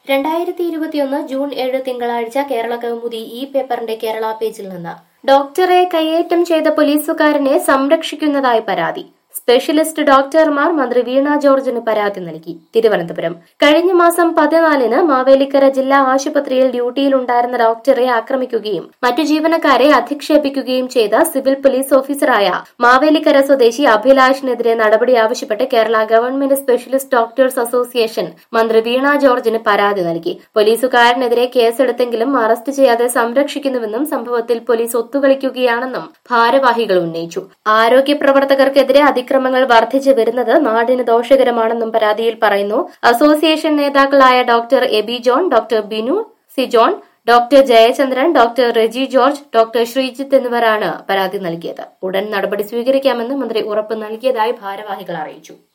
രണ്ടായിരത്തി ഇരുപത്തിയൊന്ന് ജൂൺ ഏഴ് തിങ്കളാഴ്ച കേരള കൗമുദി ഈ പേപ്പറിന്റെ കേരള പേജിൽ നിന്ന് ഡോക്ടറെ കയ്യേറ്റം ചെയ്ത പോലീസുകാരനെ സംരക്ഷിക്കുന്നതായി പരാതി സ്പെഷ്യലിസ്റ്റ് ഡോക്ടർമാർ മന്ത്രി വീണ ജോർജിന് പരാതി നൽകി തിരുവനന്തപുരം കഴിഞ്ഞ മാസം പതിനാലിന് മാവേലിക്കര ജില്ലാ ആശുപത്രിയിൽ ഡ്യൂട്ടിയിലുണ്ടായിരുന്ന ഡോക്ടറെ ആക്രമിക്കുകയും മറ്റു ജീവനക്കാരെ അധിക്ഷേപിക്കുകയും ചെയ്ത സിവിൽ പോലീസ് ഓഫീസറായ മാവേലിക്കര സ്വദേശി അഭിലാഷിനെതിരെ നടപടി ആവശ്യപ്പെട്ട് Kerala government specialist doctors association മന്ത്രി വീണ ജോർജിന് പരാതി നൽകി പോലീസുകാരനെതിരെ കേസെടുത്തെങ്കിലും അറസ്റ്റ് ചെയ്യാതെ സംരക്ഷിക്കുന്നുവെന്നും സംഭവത്തിൽ പോലീസ് ഒത്തുകളിക്കുകയാണെന്നും ഭാരവാഹികൾ ഉന്നയിച്ചു ആരോഗ്യ പ്രവർത്തകർക്കെതിരെ അതിക്രമങ്ങൾ വർദ്ധിച്ചു വരുന്നത് നാടിന് ദോഷകരമാണെന്നും പരാതിയിൽ പറയുന്നു അസോസിയേഷൻ നേതാക്കളായ doctor Abi John doctor Binu സിജോൺ doctor Jayachandran doctor Reji George doctor Sreejith എന്നിവരാണ് പരാതി നൽകിയത് ഉടൻ നടപടി സ്വീകരിക്കാമെന്ന് മന്ത്രി ഉറപ്പ് നൽകിയതായി ഭാരവാഹികൾ അറിയിച്ചു